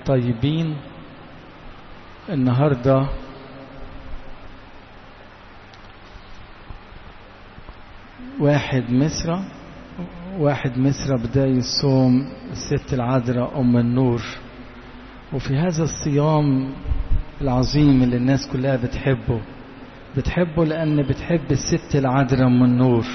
طيبين النهاردة واحد مصر واحد مصر بداية الصوم الست العذراء أم النور وفي هذا الصيام العظيم اللي الناس كلها بتحبه بتحبه لأن بتحب الست العذراء أم النور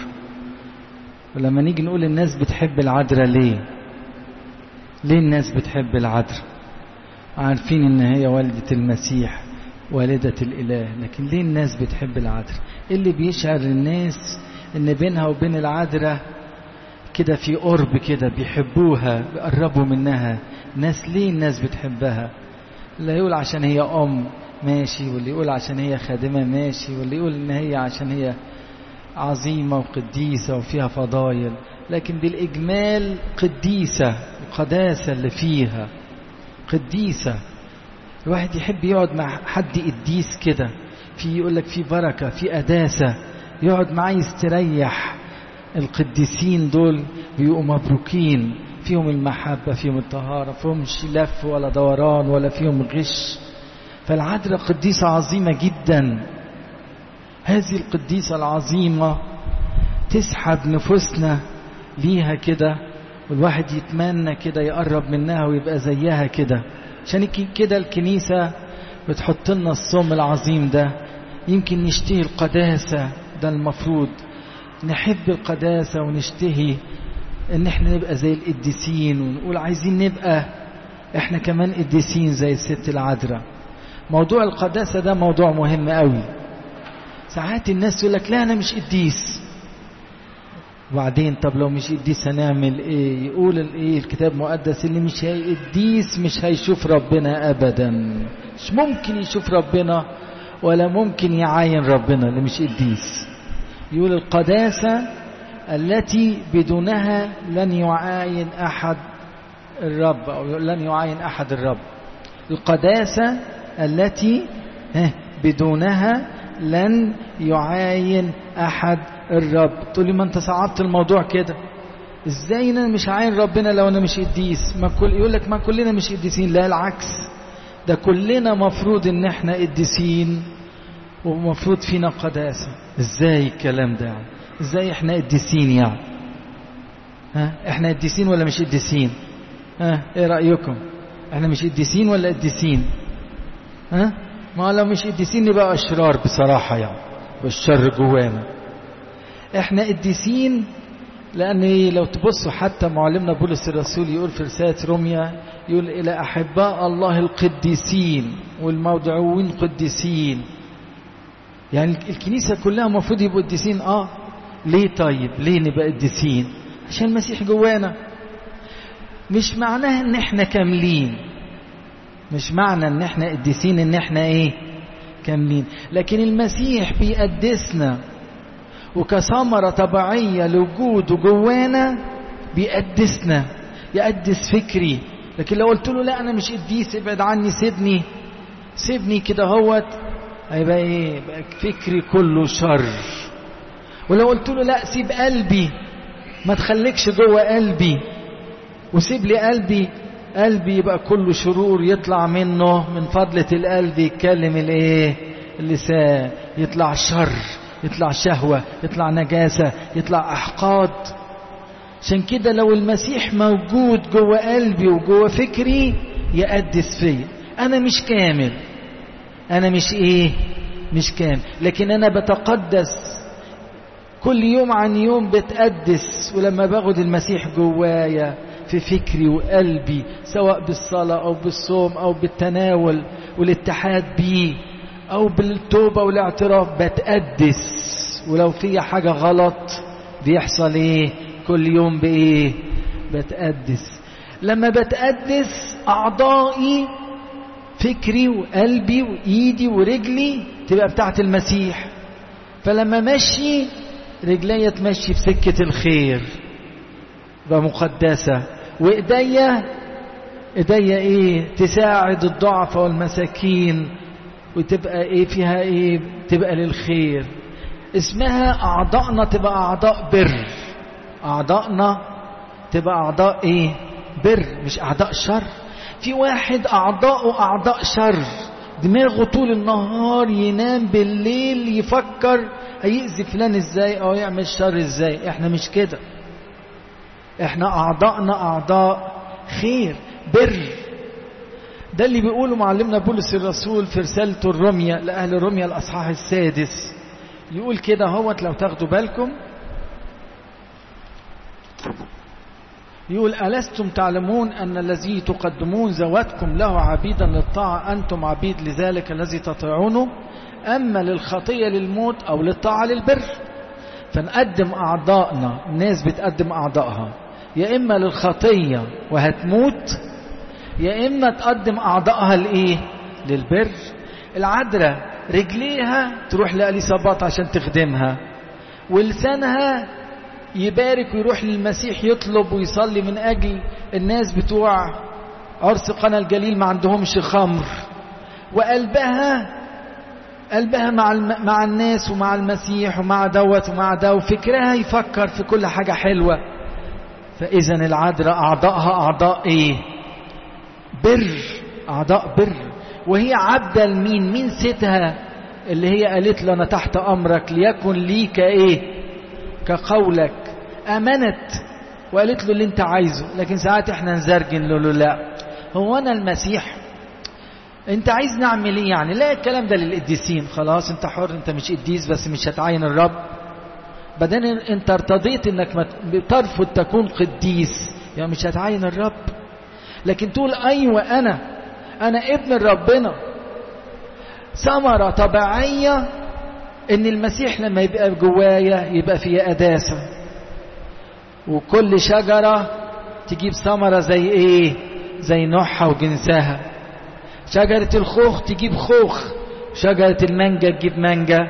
ولما نيجي نقول الناس بتحب العذراء ليه ليه الناس بتحب العذراء عارفين ان هي والدة المسيح والدة الإله لكن ليه الناس بتحب العذراء إيه اللي بيشعر الناس ان بينها وبين العذراء كده في قرب كده بيحبوها بيقربوا منها ناس ليه الناس بتحبها اللي يقول عشان هي أم ماشي واللي يقول عشان هي خادمة ماشي واللي يقول ان هي عشان هي عظيمة وقديسة وفيها فضايل لكن بالإجمال قديسة القداسة اللي فيها قديسة الواحد يحب يقعد مع حد قديس كده في يقول لك في بركة في قداسة يقعد معاه يستريح القديسين دول بيبقوا مبروكين فيهم المحبة فيهم الطهارة فيهمش لف ولا دوران ولا فيهم غش فالعذراء قديسة عظيمة جدا هذه القديسة العظيمة تسحب نفوسنا ليها كده والواحد يتمنى كده يقرب منها ويبقى زيها كده عشان كده الكنيسة بتحط لنا الصوم العظيم ده يمكن نشتهي القداسة ده المفروض نحب القداسة ونشتهي ان احنا نبقى زي القديسين ونقول عايزين نبقى احنا كمان قديسين زي الست العذراء موضوع القداسة ده موضوع مهم قوي ساعات الناس يقول لك لا انا مش قديس وبعدين طب لو مش قديس هنعمل ايه يقول الايه الكتاب المقدس اللي مش قديس مش هيشوف ربنا ابدا مش ممكن يشوف ربنا ولا ممكن يعاين ربنا اللي مش قديس يقول القداسة التي بدونها لن يعاين احد الرب او لن يعاين احد الرب القداسة التي بدونها لن يعاين احد الرب تقول لي ما انت صعبت الموضوع كده ازاي انا مش عاين ربنا لو انا مش قديس ما كل يقول لك ما كلنا مش قديسين لا العكس ده كلنا مفروض ان احنا قديسين ومفروض فينا قداسه ازاي الكلام ده يعني ازاي احنا قديسين يعني ها احنا قديسين ولا مش قديسين ها ايه رايكم احنا مش قديسين ولا قديسين ها ما لو مش قديسين نبقى اشرار بصراحه يعني والشر جوانا احنا قديسين لان لو تبصوا حتى معلمنا بولس الرسول يقول في رساله روميا يقول الى احباء الله القديسين والموضوعين قديسين يعني الكنيسه كلها المفروض يبقوا قديسين اه ليه طيب ليه نبقى قديسين عشان المسيح جوانا مش معناه ان احنا كاملين مش معنى ان احنا قديسين ان احنا ايه كاملين لكن المسيح بيقدسنا وكثمرة طبيعية لوجوده جوانا بيقدسنا يقدس فكري لكن لو قلت له لا انا مش قديس ابعد عني سيبني سيبني كده هوت هيبقى ايه يبقى فكري كله شر ولو قلت له لا سيب قلبي ما تخليكش جوه قلبي وسيب لي قلبي قلبي يبقى كله شرور يطلع منه من فضلة القلب يتكلم الايه اللسان يطلع شر يطلع شهوة يطلع نجاسة يطلع أحقاد عشان كده لو المسيح موجود جوه قلبي وجوه فكري يقدس فيا أنا مش كامل أنا مش إيه مش كامل لكن أنا بتقدس كل يوم عن يوم بتقدس ولما باخد المسيح جوايا في فكري وقلبي سواء بالصلاة أو بالصوم أو بالتناول والاتحاد بيه أو بالتوبة والاعتراف بتقدس ولو في حاجة غلط بيحصل إيه كل يوم بإيه بتقدس لما بتقدس أعضائي فكري وقلبي وإيدي ورجلي تبقى بتاعت المسيح فلما مشي رجلي تمشي في سكة الخير بقى مقدسة وإيديا إيديا إيه تساعد الضعفاء والمساكين وتبقى ايه فيها ايه تبقى للخير اسمها اعضائنا تبقى اعضاء بر اعضائنا تبقى اعضاء ايه بر مش اعضاء شر في واحد أعضاؤه أعضاء شر دماغه طول النهار ينام بالليل يفكر هيأذي فلان ازاي او يعمل شر ازاي احنا مش كده احنا اعضائنا اعضاء خير بر ده اللي بيقوله معلمنا بولس الرسول في رسالته الرمية لأهل الرمية الأصحاح السادس يقول كده هوت لو تاخدوا بالكم يقول ألستم تعلمون أن الذي تقدمون ذواتكم له عبيدا للطاعة أنتم عبيد لذلك الذي تطيعونه أما للخطية للموت أو للطاعة للبر فنقدم أعضائنا الناس بتقدم أعضائها يا إما للخطية وهتموت يا إما تقدم أعضائها لإيه للبر العذراء رجليها تروح لأليصابات عشان تخدمها ولسانها يبارك ويروح للمسيح يطلب ويصلي من أجل الناس بتوع عرس قنا الجليل ما عندهمش خمر وقلبها قلبها مع الم... مع الناس ومع المسيح ومع دوت ومع ده وفكرها يفكر في كل حاجة حلوة فإذا العذراء أعضائها أعضاء إيه بر أعضاء بر وهي عبدة لمين مين ستها اللي هي قالت له أنا تحت أمرك ليكن ليك إيه كقولك امنت وقالت له اللي انت عايزه لكن ساعات احنا نزرجن له, له لا هو انا المسيح انت عايز نعمل ايه يعني لا الكلام ده للقديسين خلاص انت حر انت مش قديس بس مش هتعين الرب بعدين انت ارتضيت انك ترفض تكون قديس يعني مش هتعين الرب لكن تقول ايوه انا انا ابن ربنا ثمره طبيعيه ان المسيح لما يبقى جوايا يبقى فيه قداسه وكل شجره تجيب ثمره زي ايه زي نوعها وجنسها شجره الخوخ تجيب خوخ شجره المانجا تجيب مانجا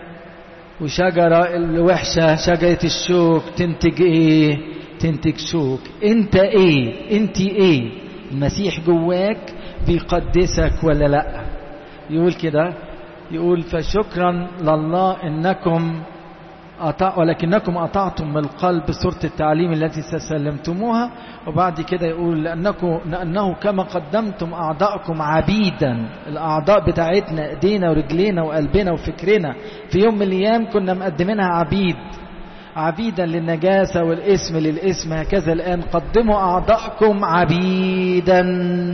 وشجره الوحشه شجره الشوك تنتج ايه تنتج شوك انت ايه انت ايه المسيح جواك بيقدسك ولا لا يقول كده يقول فشكرا لله انكم أطاع ولكنكم أطعتم من القلب سورة التعليم التي سلمتموها وبعد كده يقول لأنكم لأنه كما قدمتم أعضاءكم عبيدا الأعضاء بتاعتنا إيدينا ورجلينا وقلبنا وفكرنا في يوم من الأيام كنا مقدمينها عبيد عبيدا للنجاسة والاسم للاسم هكذا الآن قدموا أعضاءكم عبيدا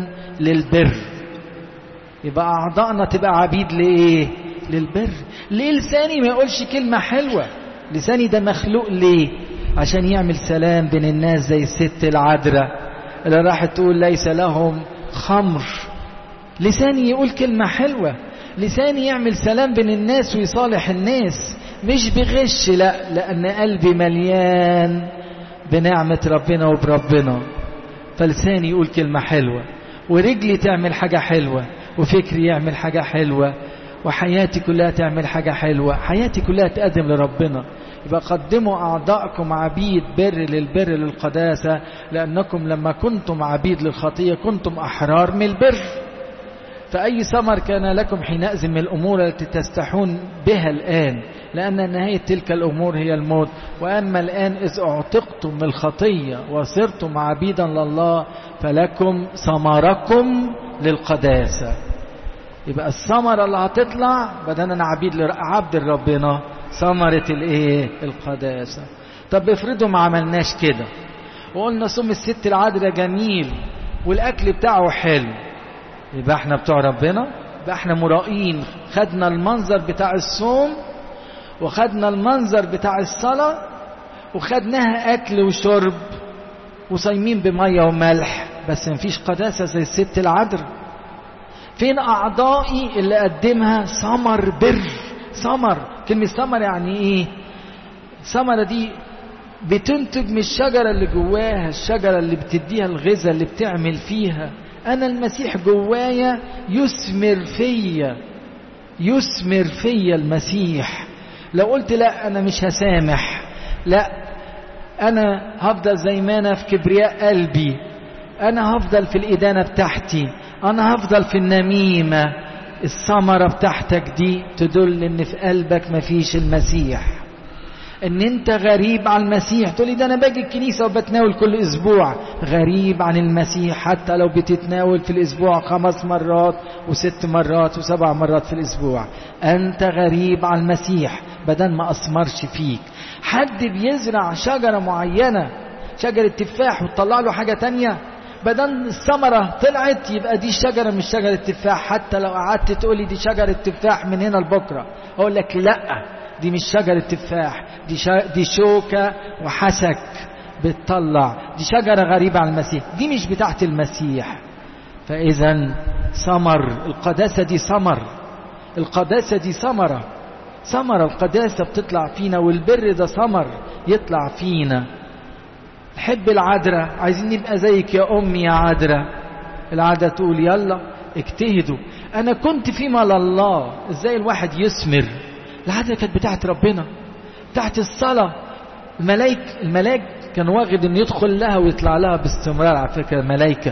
للبر يبقى أعضائنا تبقى عبيد لإيه للبر ليه لساني ما يقولش كلمة حلوة لساني ده مخلوق ليه عشان يعمل سلام بين الناس زي الست العذراء اللي راحت تقول ليس لهم خمر لساني يقول كلمة حلوة لساني يعمل سلام بين الناس ويصالح الناس مش بغش لا لأن قلبي مليان بنعمة ربنا وبربنا فلساني يقول كلمة حلوة ورجلي تعمل حاجة حلوة وفكري يعمل حاجة حلوة وحياتي كلها تعمل حاجة حلوة حياتي كلها تقدم لربنا يبقى قدموا أعضاءكم عبيد بر للبر للقداسة لأنكم لما كنتم عبيد للخطية كنتم أحرار من البر فأي ثمر كان لكم حينئذ من الأمور التي تستحون بها الآن لأن نهاية تلك الأمور هي الموت وأما الآن إذ أعتقتم من الخطية وصرتم عبيدا لله فلكم ثمركم للقداسة يبقى الثمرة اللي هتطلع بدل أنا عبيد عبد لربنا ثمرة الإيه القداسة طب افرضوا ما عملناش كده وقلنا صوم الست العادلة جميل والأكل بتاعه حلو يبقى احنا بتوع ربنا يبقى احنا مرائين خدنا المنظر بتاع الصوم وخدنا المنظر بتاع الصلاة وخدناها أكل وشرب وصايمين بمية وملح بس مفيش قداسة زي الست العذراء فين أعضائي اللي قدمها ثمر بر ثمر كلمة ثمر يعني إيه ثمرة دي بتنتج من الشجرة اللي جواها الشجرة اللي بتديها الغذاء اللي بتعمل فيها أنا المسيح جوايا يثمر فيا يثمر فيا المسيح لو قلت لا أنا مش هسامح لا أنا هفضل زي ما أنا في كبرياء قلبي أنا هفضل في الإدانة بتاعتي أنا هفضل في النميمة الثمرة بتاعتك دي تدل إن في قلبك مفيش المسيح ان انت غريب عن المسيح تقول لي ده انا باجي الكنيسه وبتناول كل اسبوع غريب عن المسيح حتى لو بتتناول في الاسبوع خمس مرات وست مرات وسبع مرات في الاسبوع انت غريب عن المسيح بدل ما اثمرش فيك حد بيزرع شجره معينه شجره تفاح وتطلع له حاجه تانية بدل الثمرة طلعت يبقى دي شجرة مش شجرة تفاح حتى لو قعدت تقولي دي شجرة تفاح من هنا لبكرة أقول لك لأ دي مش شجرة تفاح دي, شا... دي شوكة وحسك بتطلع دي شجرة غريبة عن المسيح دي مش بتاعت المسيح فإذا ثمر القداسة دي ثمر القداسة دي ثمرة ثمرة القداسة بتطلع فينا والبر ده ثمر يطلع فينا نحب العذراء عايزين نبقى زيك يا أمي يا عذراء العادة تقول يلا اجتهدوا أنا كنت فيما لله إزاي الواحد يثمر العادة كانت بتاعت ربنا بتاعت الصلاة الملاك الملاك كان واخد انه يدخل لها ويطلع لها باستمرار على فكرة ملايكة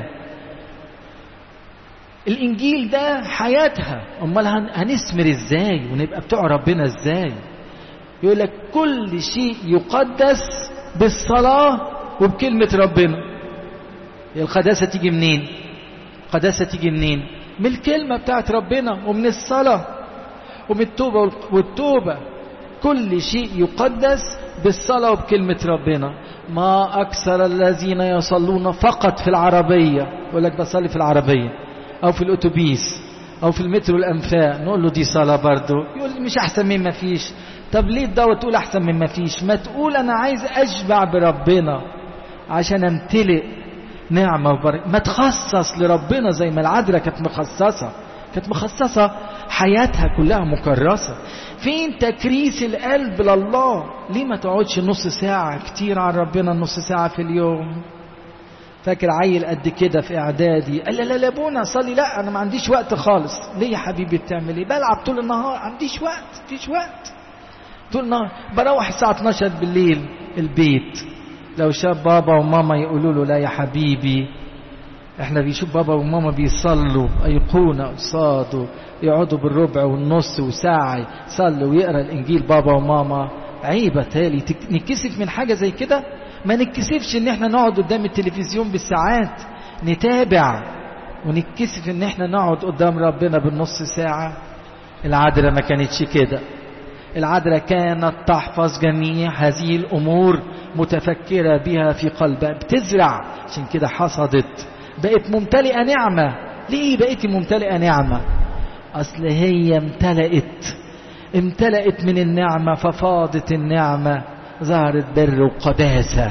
الانجيل ده حياتها امال هنثمر ازاي ونبقى بتوع ربنا ازاي يقول لك كل شيء يقدس بالصلاة وبكلمة ربنا القداسة تيجي منين القداسة تيجي منين من الكلمة بتاعت ربنا ومن الصلاة ومن التوبة والتوبة كل شيء يقدس بالصلاة وبكلمة ربنا ما أكثر الذين يصلون فقط في العربية يقول لك بصلي في العربية أو في الأتوبيس أو في المترو الأنفاق نقول له دي صلاة برضه يقول مش أحسن مما فيش طب ليه الدواء تقول أحسن مما فيش ما تقول أنا عايز أشبع بربنا عشان أمتلئ نعمة وبركة ما تخصص لربنا زي ما العذراء كانت مخصصة كانت مخصصة حياتها كلها مكرسة فين تكريس القلب لله ليه ما تقعدش نص ساعة كتير عن ربنا نص ساعة في اليوم فاكر عيل قد كده في اعدادي قال لا لا لا ابونا صلي لا انا ما عنديش وقت خالص ليه يا حبيبي بتعمل ايه بلعب طول النهار عنديش وقت مفيش وقت طول النهار بروح الساعة 12 بالليل البيت لو شاف بابا وماما يقولوا له لا يا حبيبي احنا بيشوف بابا وماما بيصلوا ايقونة قصاده يقعدوا بالربع والنص وساعة يصلوا ويقرا الانجيل بابا وماما عيبة تالي نتكسف من حاجة زي كده ما نتكسفش ان احنا نقعد قدام التلفزيون بالساعات نتابع ونتكسف ان احنا نقعد قدام ربنا بالنص ساعة العذراء ما كانتش كده العذراء كانت تحفظ جميع هذه الامور متفكرة بها في قلبها بتزرع عشان كده حصدت بقت ممتلئة نعمة ليه بقيتي ممتلئة نعمة أصل هي امتلأت امتلأت من النعمة ففاضت النعمة ظهرت بر وقداسة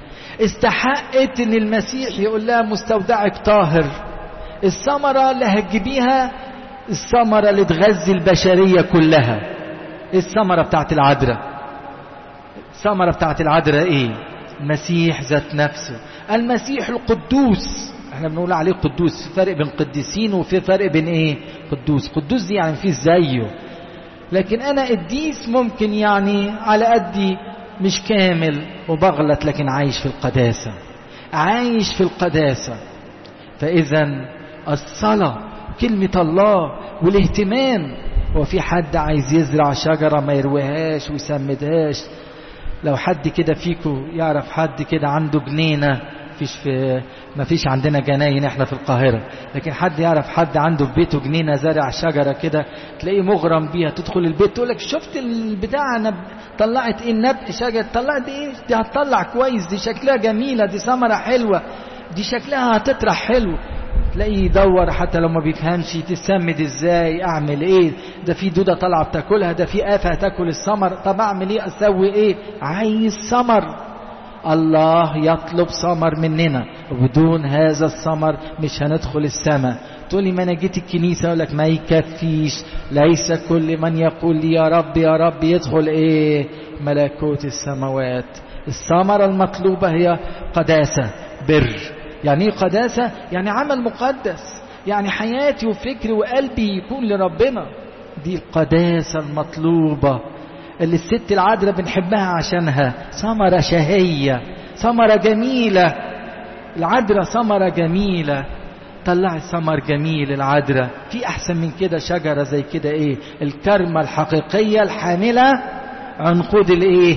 استحقت ان المسيح يقول لها مستودعك طاهر الثمرة اللي هتجيبيها الثمرة اللي تغذي البشرية كلها الثمرة بتاعت العذراء الثمرة بتاعت العذراء ايه المسيح ذات نفسه المسيح القدوس احنا بنقول عليه قدوس في فرق بين قديسين وفي فرق بين ايه قدوس قدوس دي يعني فيه زيه لكن انا قديس ممكن يعني على قدي مش كامل وبغلط لكن عايش في القداسة عايش في القداسة فاذا الصلاة كلمة الله والاهتمام هو في حد عايز يزرع شجرة ما يرويهاش ويسمدهاش لو حد كده فيكو يعرف حد كده عنده جنينة فيش في ما فيش عندنا جناين احنا في القاهرة لكن حد يعرف حد عنده في بيته جنينة زارع شجرة كده تلاقيه مغرم بيها تدخل البيت تقول لك شفت البتاع انا طلعت ايه النبق شجرة طلعت ايه دي هتطلع كويس دي شكلها جميلة دي ثمرة حلوة دي شكلها هتطرح حلو تلاقيه يدور حتى لو ما بيفهمش تسمد ازاي اعمل ايه ده في دودة طالعة بتاكلها ده في آفة تاكل الثمر طب اعمل ايه اسوي ايه عايز ثمر الله يطلب ثمر مننا وبدون هذا الثمر مش هندخل السماء تقول لي ما انا جيت الكنيسه اقول لك ما يكفيش ليس كل من يقول لي يا رب يا رب يدخل ايه ملكوت السماوات الثمره المطلوبه هي قداسه بر يعني ايه قداسه يعني عمل مقدس يعني حياتي وفكري وقلبي يكون لربنا دي القداسه المطلوبه اللي الست العذراء بنحبها عشانها ثمرة شهية ثمرة جميلة العذراء ثمرة جميلة طلعت ثمر جميل العذراء في أحسن من كده شجرة زي كده إيه الكرمة الحقيقية الحاملة عنقود الإيه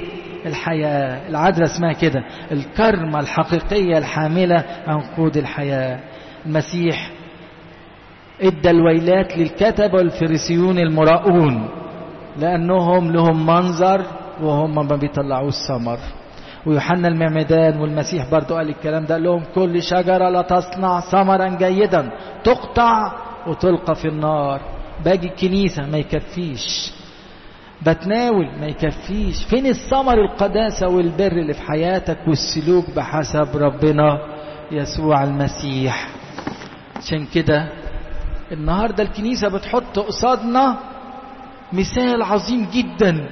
الحياة العذراء اسمها كده الكرمة الحقيقية الحاملة عن قود الحياة المسيح ادى الويلات للكتبة والفريسيون المراؤون لأنهم لهم منظر وهم ما بيطلعوش ثمر ويوحنا المعمدان والمسيح برضو قال الكلام ده قال لهم كل شجرة لا تصنع ثمرا جيدا تقطع وتلقى في النار باجي الكنيسة ما يكفيش بتناول ما يكفيش فين الثمر القداسة والبر اللي في حياتك والسلوك بحسب ربنا يسوع المسيح عشان كده النهاردة الكنيسة بتحط قصادنا مثال عظيم جدا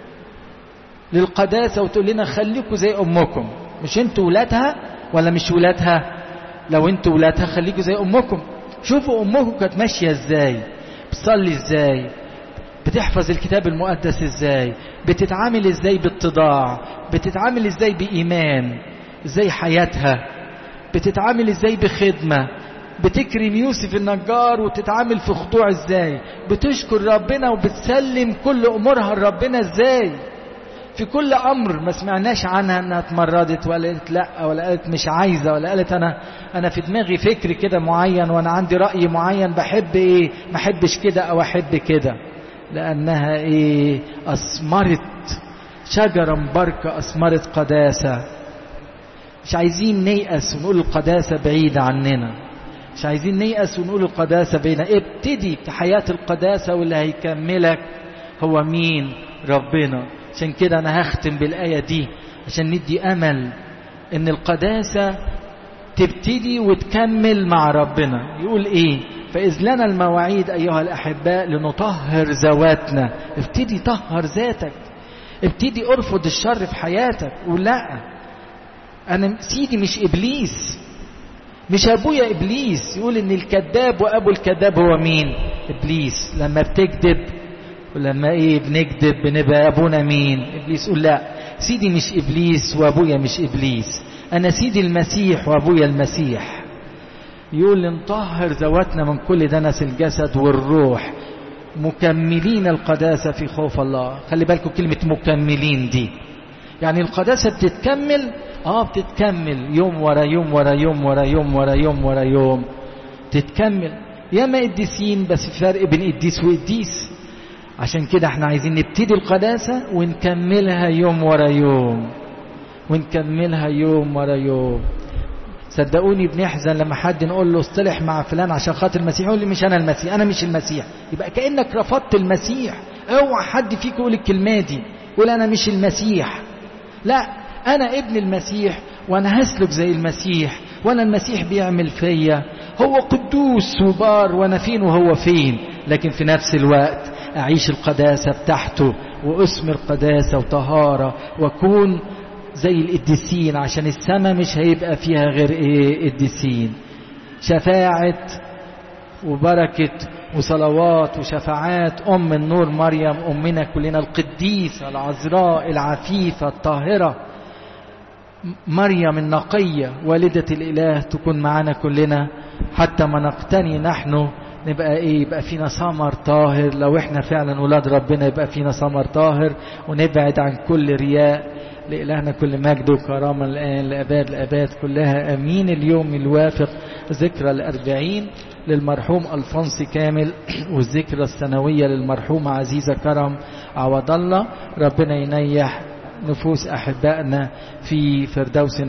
للقداسة وتقول لنا خليكم زي أمكم مش انتوا ولادها ولا مش ولادها لو انتوا ولادها خليكم زي أمكم شوفوا أمكم كانت ماشية ازاي بتصلي ازاي بتحفظ الكتاب المقدس ازاي بتتعامل ازاي باتضاع بتتعامل ازاي بإيمان ازاي حياتها بتتعامل ازاي بخدمة بتكرم يوسف النجار وتتعامل في خضوع ازاي بتشكر ربنا وبتسلم كل امورها لربنا ازاي في كل امر ما سمعناش عنها انها اتمردت ولا قالت لا ولا قالت مش عايزه ولا قالت انا انا في دماغي فكر كده معين وانا عندي راي معين بحب ايه ما احبش كده او احب كده لانها ايه اثمرت شجره مباركه اثمرت قداسه مش عايزين نيأس ونقول القداسه بعيده عننا مش عايزين نيأس ونقول القداسه بعيده ابتدي في حياه القداسه واللي هيكملك هو مين ربنا عشان كده أنا هختم بالآية دي عشان ندي أمل إن القداسة تبتدي وتكمل مع ربنا يقول إيه فإذ لنا المواعيد أيها الأحباء لنطهر ذواتنا ابتدي طهر ذاتك ابتدي ارفض الشر في حياتك ولا أنا سيدي مش إبليس مش أبويا إبليس يقول إن الكذاب وأبو الكذاب هو مين إبليس لما بتكذب ولما ايه بنكذب بنبقى ابونا مين ابليس يقول لا سيدي مش ابليس وابويا مش ابليس انا سيدي المسيح وابويا المسيح يقول نطهر ذواتنا من كل دنس الجسد والروح مكملين القداسة في خوف الله خلي بالكم كلمة مكملين دي يعني القداسة بتتكمل اه بتتكمل يوم ورا يوم ورا يوم ورا يوم ورا يوم ورا يوم تتكمل ياما قديسين بس في فرق بين قديس وقديس عشان كده احنا عايزين نبتدي القداسة ونكملها يوم ورا يوم ونكملها يوم ورا يوم صدقوني بنحزن لما حد نقول له اصطلح مع فلان عشان خاطر المسيح يقول لي مش انا المسيح انا مش المسيح يبقى كانك رفضت المسيح اوعى حد فيك يقول الكلمه دي يقول انا مش المسيح لا انا ابن المسيح وانا هسلك زي المسيح وانا المسيح بيعمل فيا هو قدوس وبار وانا فين وهو فين لكن في نفس الوقت أعيش القداسة بتاعته وأثمر قداسة وطهارة وأكون زي القديسين عشان السماء مش هيبقى فيها غير إيه قديسين شفاعة وبركة وصلوات وشفاعات أم النور مريم أمنا كلنا القديسة العذراء العفيفة الطاهرة مريم النقية والدة الإله تكون معنا كلنا حتى ما نقتني نحن نبقى ايه يبقى فينا ثمر طاهر لو احنا فعلا ولاد ربنا يبقى فينا ثمر طاهر ونبعد عن كل رياء لإلهنا كل مجد وكرامة الآن لأباد الأباد كلها أمين اليوم الوافق ذكرى الأربعين للمرحوم ألفونسي كامل والذكرى السنوية للمرحوم عزيزة كرم عوض الله ربنا ينيح نفوس أحبائنا في فردوس